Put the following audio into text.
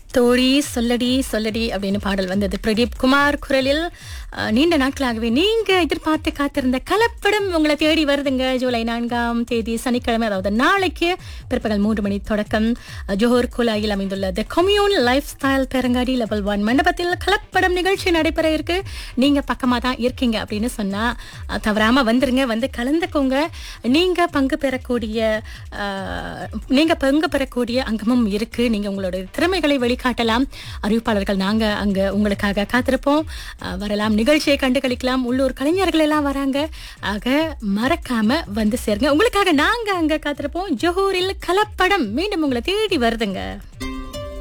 தோழி சொல்லடி சொல்லடி அப்படின்னு பாடல் வந்தது பிரதீப் குமார் குரலில் அஹ், நீண்ட நாட்களாகவே நீங்க எதிர்பார்த்து காத்திருந்த கலப்படம் உங்களை தேடி வருதுங்க ஜூலை நான்காம் தேதி சனிக்கிழமை அதாவது நாளைக்கு பிற்பகல் மூன்று மணி தொடக்கம் அஹ், ஜோஹர் குலாயில் அமைந்துள்ள த கம்யூன் லைஃப் ஸ்டைல் பெரங்காடி லெவல் ஒன் மண்டபத்தில் கலப்படம் நிகழ்ச்சி நடைபெற இருக்கு நீங்க பக்கமா தான் இருக்கீங்க அப்படின்னு சொன்னா அஹ், தவறாம வந்துருங்க வந்து கலந்துக்கோங்க நீங்க பங்கு பெறக்கூடிய அஹ், நீங்க பங்கு பெறக்கூடிய அங்கமும் இருக்கு நீங்க உங்களுடைய திறமைகளை வெளிக்காட்டலாம் அறிவிப்பாளர்கள் நாங்க அங்க உங்களுக்காக காத்திருப்போம் அஹ், வரலாம் நிகழ்ச்சியை கண்டு களிக்கலாம் உள்ளூர் கலைஞர்கள் எல்லாம் வராங்க ஆக மறக்காம வந்து சேருங்க உங்களுக்காக நாங்க அங்க காத்திருப்போம் ஜோஹூரில் கலப்படம் மீண்டும் உங்களை தேடி வருதுங்க